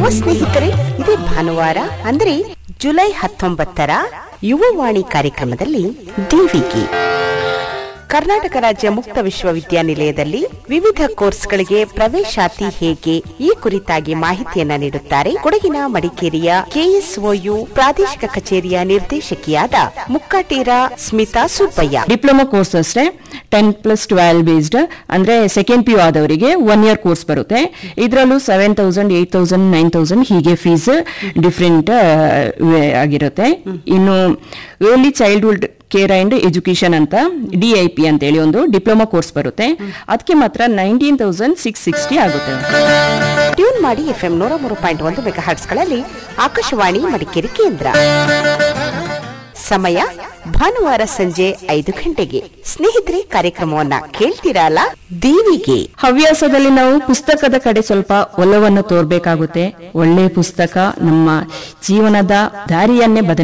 ಯುವ ಸ್ನೇಹಿತರೆ ಇದೇ ಭಾನುವಾರ ಅಂದ್ರೆ ಜುಲೈ ಹತ್ತೊಂಬತ್ತರ ಯುವವಾಣಿ ಕಾರ್ಯಕ್ರಮದಲ್ಲಿ ಡಿವಿಗೆ ಕರ್ನಾಟಕ ರಾಜ್ಯ ಮುಕ್ತ ವಿಶ್ವವಿದ್ಯಾನಿಲಯದಲ್ಲಿ ವಿವಿಧ ಕೋರ್ಸ್ಗಳಿಗೆ ಪ್ರವೇಶಾತಿ ಹೇಗೆ ಈ ಕುರಿತಾಗಿ ಮಾಹಿತಿಯನ್ನ ನೀಡುತ್ತಾರೆ ಕೊಡಗಿನ ಮಡಿಕೇರಿಯ ಕೆಎಸ್ಒಯು ಪ್ರಾದೇಶಿಕ ಕಚೇರಿಯ ನಿರ್ದೇಶಕಿಯಾದ ಮುಕ್ಕಾಟೀರ ಸ್ಮಿತಾ ಸುಬ್ಬಯ್ಯ ಡಿಪ್ಲೊಮಾ ಕೋರ್ಸ್ ಅಷ್ಟೇ ಟೆನ್ ಪ್ಲಸ್ ಟ್ವೆಲ್ ಬೇಸ್ಡ್ ಅಂದ್ರೆ ಸೆಕೆಂಡ್ ಪಿ ಯು ಆದವರಿಗೆ ಒನ್ ಇಯರ್ ಕೋರ್ಸ್ ಬರುತ್ತೆ ಇದರಲ್ಲೂ seven thousand eight thousand nine thousand ಹೀಗೆ ಫೀಸ್ ಡಿಫ್ರೆಂಟ್ ಆಗಿರುತ್ತೆ ಇನ್ನು early childhood care and education ಅಂತ ಡಿ ಐ ಪಿ ಅಂತ ಹೇಳಿ ಒಂದು ಡಿಪ್ಲೊಮಾ ಕೋರ್ಸ್ ಬರುತ್ತೆ ಅದಕ್ಕೆ ಮಾತ್ರ ನೈನ್ಟೀನ್ ತೌಸಂಡ್ ಸಿಕ್ಸ್ ಸಿಕ್ಸ್ಟಿ ಆಗುತ್ತೆ ಟ್ಯೂನ್ ಮಾಡಿ ಎಫ್ಎಂ ನೂರ ಮೂರು ಪಾಯಿಂಟ್ ಒಂದು ಮೆಗಾ ಗಳಲ್ಲಿ ಆಕಾಶವಾಣಿ ಮಡಿಕೇರಿ ಕೇಂದ್ರ ಸಮಯ ಭಾನುವಾರ ಸಂಜೆ ಐದು ಗಂಟೆಗೆ ಸ್ನೇಹಿತರೆ ಕಾರ್ಯಕ್ರಮವನ್ನ ಕೇಳ್ತೀರಲ್ಲ ದೇವಿಗೆ ಹವ್ಯಾಸದಲ್ಲಿ ನಾವು ಪುಸ್ತಕದ ಕಡೆ ಸ್ವಲ್ಪ ಒಲವನ್ನು ತೋರ್ಬೇಕಾಗುತ್ತೆ ಒಳ್ಳೆ ಪುಸ್ತಕ ನಮ್ಮ ಜೀವನದ ದಾರಿಯನ್ನೇ ಬದಲಿ